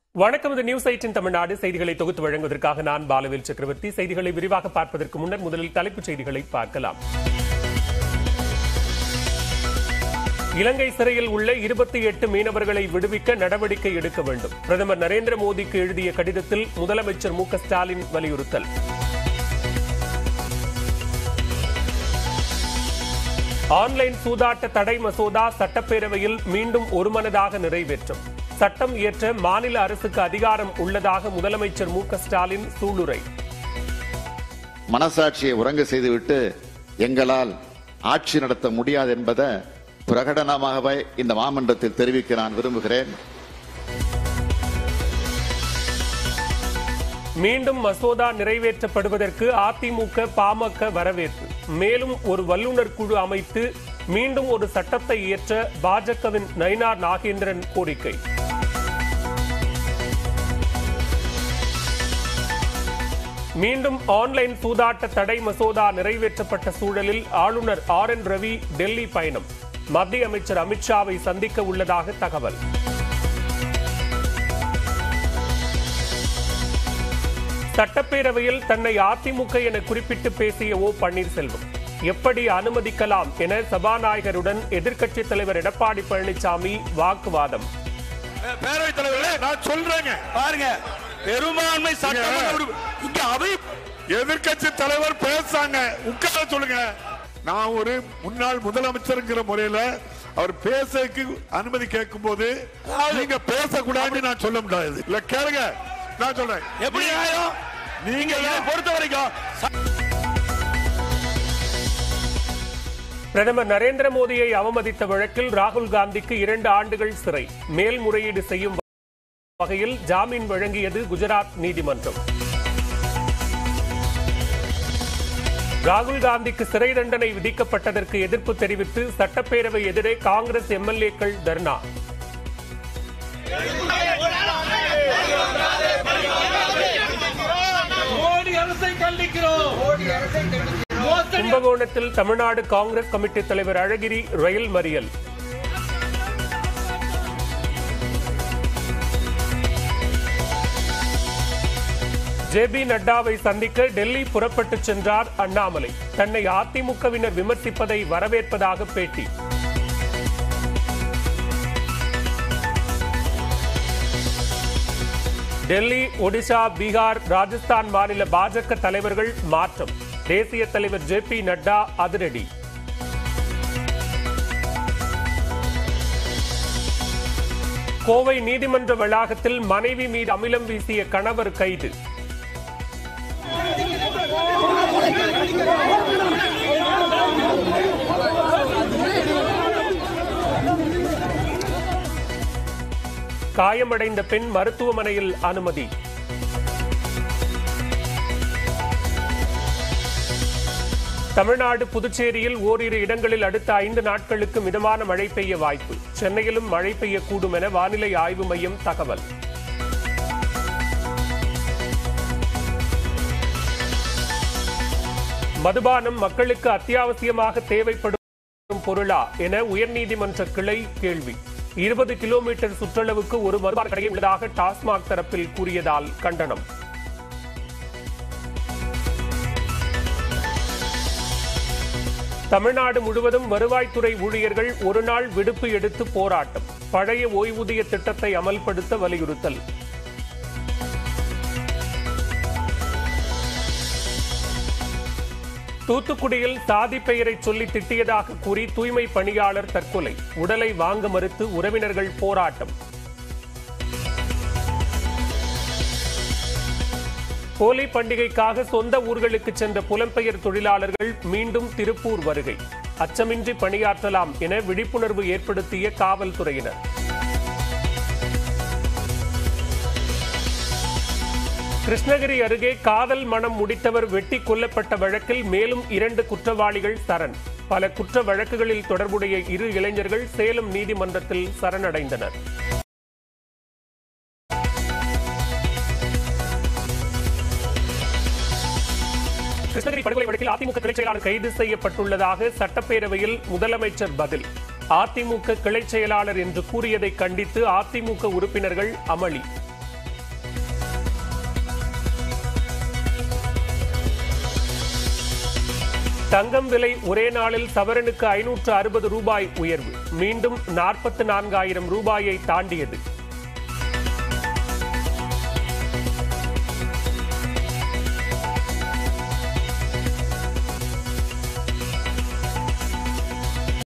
வணக்கம் இது news eighteen Tamil Nadu செய்திகளை தொகுத்து வழங்குவதற்காக நான் பாலவேல் சக்கரவர்த்தி செய்திகளை விரிவாக பார்ப்பதற்கு முன்னர் முதலில் தலைப்புச் செய்திகளை பார்க்கலாம் இலங்கை சிறையில் உள்ள இருபத்தி எட்டு மீனவர்களை விடுவிக்க நடவடிக்கை எடுக்க வேண்டும் பிரதமர் நரேந்திர மோடிக்கு எழுதிய கடிதத்தில் முதலமைச்சர் மு க ஸ்டாலின் வலியுறுத்தல் ஆன்லைன் சூதாட்ட தடை மசோதா சட்டப்பேரவையில் மீண்டும் ஒருமனதாக நிறைவேற்றும் சட்டம் இயற்ற மாநில அரசுக்கு அதிகாரம் உள்ளதாக முதலமைச்சர் மு க ஸ்டாலின் சூளுரை மனசாட்சியை உறங்க செய்துவிட்டு எங்களால் ஆட்சி நடத்த முடியாது என்பதை பிரகடனமாகவே இந்த மாமன்றத்தில் தெரிவிக்க நான் விரும்புகிறேன் மீண்டும் மசோதா நிறைவேற்றப்படுவதற்கு அதிமுக பாமக வரவேற்பு மேலும் ஒரு வல்லுநர் குழு அமைத்து மீண்டும் ஒரு சட்டத்தை இயற்ற பாஜகவின் நயினார் நாகேந்திரன் கோரிக்கை மீண்டும் ஆன்லைன் சூதாட்ட தடை மசோதா நிறைவேற்றப்பட்ட சூழலில் ஆளுநர் ஆர் என் ரவி டெல்லி பயணம் மத்திய அமைச்சர் அமித்ஷாவை சந்திக்க உள்ளதாக தகவல் சட்டப்பேரவையில் தன்னை அதிமுக என குறிப்பிட்டு பேசிய ஓ பன்னீர்செல்வம் எப்படி அனுமதிக்கலாம் என சபாநாயகருடன் எதிர்க்கட்சித் தலைவர் எடப்பாடி பழனிசாமி வாக்குவாதம் பேரவைத் தலைவர்களே நான் சொல்றேங்க பாருங்க பெரும்பான்மை சட்டமன்ற உறுப்பி- இங்க அவை எதிர்க்கட்சி தலைவர் பேசாங்க உட்கார சொல்லுங்க நான் ஒரு முன்னாள் முதலமைச்சருங்கிற முறையில அவர் பேசக்கு அனுமதி கேட்கும் போது நீங்க பேசக்கூடாதுன்னு நான் சொல்ல முடியாது இல்ல கேளுங்க நான் சொல்றேன் எப்படி நியாயம் நீங்க பொறுத்த வரைக்கும் பிரதமர் நரேந்திர மோடியை அவமதித்த வழக்கில் ராகுல் காந்திக்கு இரண்டு ஆண்டுகள் சிறை மேல்முறையீடு செய்யும் வகையில் ஜாமீன் வழங்கியது குஜராத் நீதிமன்றம் ராகுல் காந்திக்கு சிறை தண்டனை விதிக்கப்பட்டதற்கு எதிர்ப்பு தெரிவித்து சட்டப்பேரவை எதிரே காங்கிரஸ் எம்எல்ஏக்கள் தர்ணா மோடி அரசை கண்டிக்கிறோம் மோசடி கும்பகோணத்தில் தமிழ்நாடு காங்கிரஸ் கமிட்டி தலைவர் அழகிரி ரயில் மறியல் ஜே பி நட்டாவை சந்திக்க டெல்லி புறப்பட்டுச் சென்றார் அண்ணாமலை தன்னை அதிமுகவினர் விமர்சிப்பதை வரவேற்பதாக பேட்டி டெல்லி ஒடிஷா பீகார் ராஜஸ்தான் மாநில பாஜக தலைவர்கள் மாற்றம் தேசிய தலைவர் ஜே பி நட்டா அதிரடி கோவை நீதிமன்ற வளாகத்தில் மனைவி மீது அமிலம் வீசிய கணவர் கைது காயமடைந்த பெண் மருத்துவமனையில் அனுமதி தமிழ்நாடு புதுச்சேரியில் ஓரிரு இடங்களில் அடுத்த ஐந்து நாட்களுக்கு மிதமான மழை பெய்ய வாய்ப்பு சென்னையிலும் மழை பெய்யக்கூடும் என வானிலை ஆய்வு மையம் தகவல் மதுபானம் மக்களுக்கு அத்தியாவசியமாக தேவைப்படும் பொருளா என உயர்நீதிமன்ற கிளை கேள்வி இருபது கிலோமீட்டர் சுற்றளவுக்கு ஒரு மதுபான கடை உள்ளதாக டாஸ்மாக் தரப்பில் கூறியதால் கண்டனம் தமிழ்நாடு முழுவதும் வருவாய்த்துறை ஊழியர்கள் ஒருநாள் விடுப்பு எடுத்து போராட்டம் பழைய ஓய்வூதிய திட்டத்தை அமல்படுத்த வலியுறுத்தல் தூத்துக்குடியில் சாதி பெயரை சொல்லி திட்டியதாக கூறி தூய்மை பணியாளர் தற்கொலை உடலை வாங்க மறுத்து உறவினர்கள் போராட்டம் ஹோலி பண்டிகைக்காக சொந்த ஊர்களுக்கு சென்ற புலம்பெயர் தொழிலாளர்கள் மீண்டும் திருப்பூர் வருகை அச்சமின்றி பணியாற்றலாம் என விழிப்புணர்வு ஏற்படுத்திய காவல்துறையினர் கிருஷ்ணகிரி அருகே காதல் மனம் முடித்தவர் வெட்டி கொல்லப்பட்ட வழக்கில் மேலும் இரண்டு குற்றவாளிகள் சரண் பல குற்ற வழக்குகளில் தொடர்புடைய இரு இளைஞர்கள் சேலம் நீதிமன்றத்தில் சரணடைந்தனர் கிருஷ்ணகிரி படுகொலை வழக்கில் அதிமுக கிளை செயலாளர் கைது செய்யப்பட்டுள்ளதாக சட்டப்பேரவையில் முதலமைச்சர் பதில் அதிமுக கிளை செயலாளர் என்று கூறியதை கண்டித்து அதிமுக உறுப்பினர்கள் அமளி தங்கம் விலை ஒரே நாளில் சவரனுக்கு ஐநூற்று அறுபது ரூபாய் உயர்வு மீண்டும் நாற்பத்தி நான்காயிரம் ரூபாயை தாண்டியது